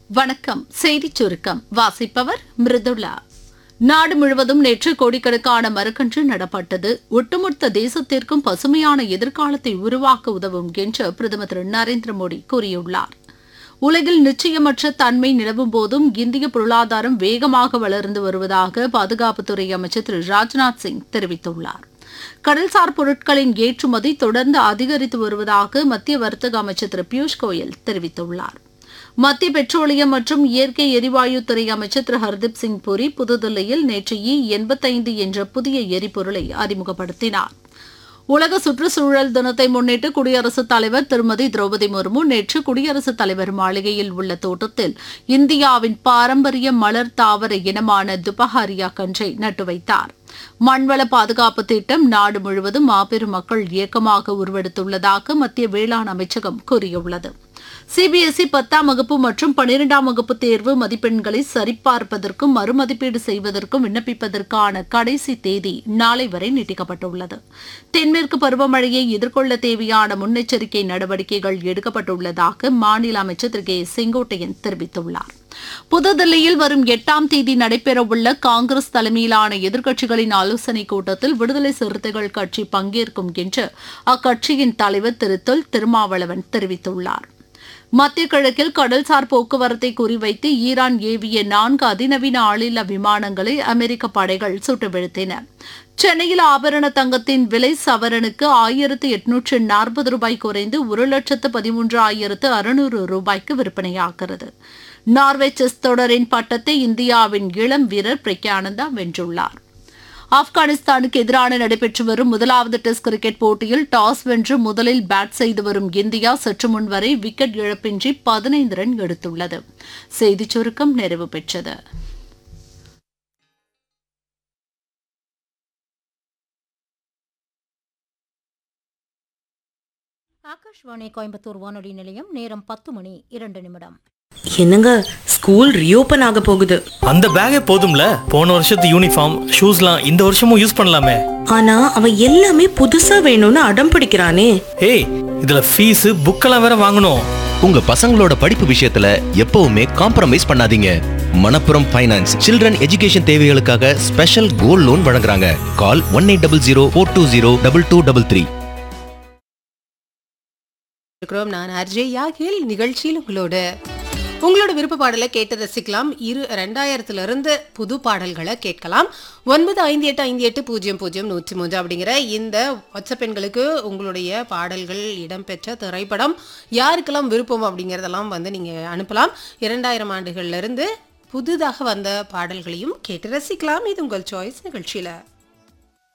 வணக்கம் செய்திச் சுருக்கம் வாசிப்பவர் மிருதுளா நாடு முழுவதும் நேற்று கோடிக்கணக்கான மரக்கன்று நடப்பட்டது ஒட்டுமொத்த தேசத்திற்கும் பசுமையான எதிர்காலத்தை உருவாக்க உதவும் என்று பிரதமர் திரு நரேந்திர மோடி கூறியுள்ளார் உலகில் நிச்சயமற்ற தன்மை நிலவும் போதும் இந்திய பொருளாதாரம் வேகமாக வளர்ந்து வருவதாக பாதுகாப்புத்துறை அமைச்சர் திரு ராஜ்நாத் சிங் தெரிவித்துள்ளார் கடல்சார் பொருட்களின் ஏற்றுமதி தொடர்ந்து அதிகரித்து வருவதாக மத்திய வர்த்தக அமைச்சர் திரு பியூஷ் கோயல் தெரிவித்துள்ளார் மத்திய பெட்ரோலியம் மற்றும் இயற்கை எரிவாயு துறை அமைச்சர் திரு ஹர்தீப் சிங் புரி புதுதில்லியில் நேற்று இ எண்பத்தைந்து என்ற புதிய எரிபொருளை அறிமுகப்படுத்தினார் உலக சுற்றுச்சூழல் தினத்தை முன்னிட்டு குடியரசுத் தலைவர் திருமதி திரௌபதி முர்மு நேற்று குடியரசுத் தலைவர் மாளிகையில் உள்ள தோட்டத்தில் இந்தியாவின் பாரம்பரிய மலர் தாவர இனமான துபஹாரியா கன்றை நட்டு வைத்தார் மண்வள பாதுகாப்பு திட்டம் நாடு முழுவதும் மாபெரும் மக்கள் இயக்கமாக உருவெடுத்துள்ளதாக மத்திய வேளாண் அமைச்சகம் கூறியுள்ளது சிபிஎஸ்இ பத்தாம் வகுப்பு மற்றும் பனிரெண்டாம் வகுப்பு தேர்வு மதிப்பெண்களை சரிபார்ப்பதற்கும் மறுமதிப்பீடு செய்வதற்கும் விண்ணப்பிப்பதற்கான கடைசி தேதி நாளை வரை நீட்டிக்கப்பட்டுள்ளது தென்மேற்கு பருவமழையை எதிர்கொள்ள தேவையான முன்னெச்சரிக்கை நடவடிக்கைகள் எடுக்கப்பட்டுள்ளதாக மாநில அமைச்சர் திரு கே செங்கோட்டையன் தெரிவித்துள்ளார் புதுதில்லியில் வரும் எட்டாம் தேதி நடைபெறவுள்ள காங்கிரஸ் தலைமையிலான எதிர்க்கட்சிகளின் ஆலோசனைக் கூட்டத்தில் விடுதலை சிறுத்தைகள் கட்சி பங்கேற்கும் என்று அக்கட்சியின் தலைவர் திரு தொல் திருமாவளவன் தெரிவித்துள்ளார் மத்திய கிழக்கில் கடல்சார் போக்குவரத்தை குறிவைத்து ஈரான் ஏவிய நான்கு அதிநவீன ஆளில்லா விமானங்களை அமெரிக்க படைகள் சுட்டு வீழ்த்தின சென்னையில் ஆபரண தங்கத்தின் விலை சவரனுக்கு ஆயிரத்து எட்நூற்று நாற்பது ரூபாய் குறைந்து ஒரு லட்சத்து பதிமூன்று ஆயிரத்து அறுநூறு ரூபாய்க்கு விற்பனையாகிறது நார்வே செஸ் தொடரின் பட்டத்தை இந்தியாவின் இளம் வீரர் பிரக்யானந்தா வென்றுள்ளார் ஆப்கானிஸ்தானுக்கு எதிரான நடைபெற்று வரும் முதலாவது டெஸ்ட் கிரிக்கெட் போட்டியில் டாஸ் வென்று முதலில் பேட் செய்து வரும் இந்தியா சற்று முன் வரை விக்கெட் இழப்பின்றி பதினைந்து ரன் எடுத்துள்ளது செய்திச் சுருக்கம் நிறைவு பெற்றது ஆகாஷ்வாணி கோயம்புத்தூர் வானொலி நிலையம் நேரம் பத்து மணி இரண்டு நிமிடம் என்னங்க ஸ்கூல் ரீஓபன் ஆக போகுது அந்த பேக்கே போதும்ல போன வருஷத்து யூனிஃபார்ம் ஷூஸ்லாம் இந்த வருஷமும் யூஸ் பண்ணலாமே ஆனா அவன் எல்லாமே புதுசா வேணும்னு அடம் பிடிக்கிறானே ஏய் இதுல ஃபீஸ் புக்கெல்லாம் வேற வாங்கணும் உங்க பசங்களோட படிப்பு விஷயத்துல எப்பவுமே காம்ப்ரமைஸ் பண்ணாதீங்க மணப்புரம் ஃபைனான்ஸ் சில்ட்ரன் எஜுகேஷன் தேவைகளுக்காக ஸ்பெஷல் கோல்ட் லோன் வழங்குறாங்க call one eight double zero four two zero double two double three இருக்கிறோம் நான் அர்ஜய் யாகில் நிகழ்ச்சியில் உங்களோட உங்களோட விருப்ப பாடலை கேட்டு ரசிக்கலாம் இரு ரெண்டாயிரத்துல இருந்து புது பாடல்களை கேட்கலாம் ஒன்பது ஐந்து எட்டு ஐந்து எட்டு பூஜ்ஜியம் பூஜ்ஜியம் நூற்றி மூன்று அப்படிங்கிற இந்த வாட்ஸ்அப் எண்களுக்கு உங்களுடைய பாடல்கள் இடம்பெற்ற திரைப்படம் யாருக்கெல்லாம் விருப்பம் அப்படிங்கிறதெல்லாம் வந்து நீங்கள் அனுப்பலாம் இரண்டாயிரம் ஆண்டுகள்ல இருந்து புதிதாக வந்த பாடல்களையும் கேட்டு ரசிக்கலாம் இது உங்கள் சாய்ஸ் நிகழ்ச்சியில்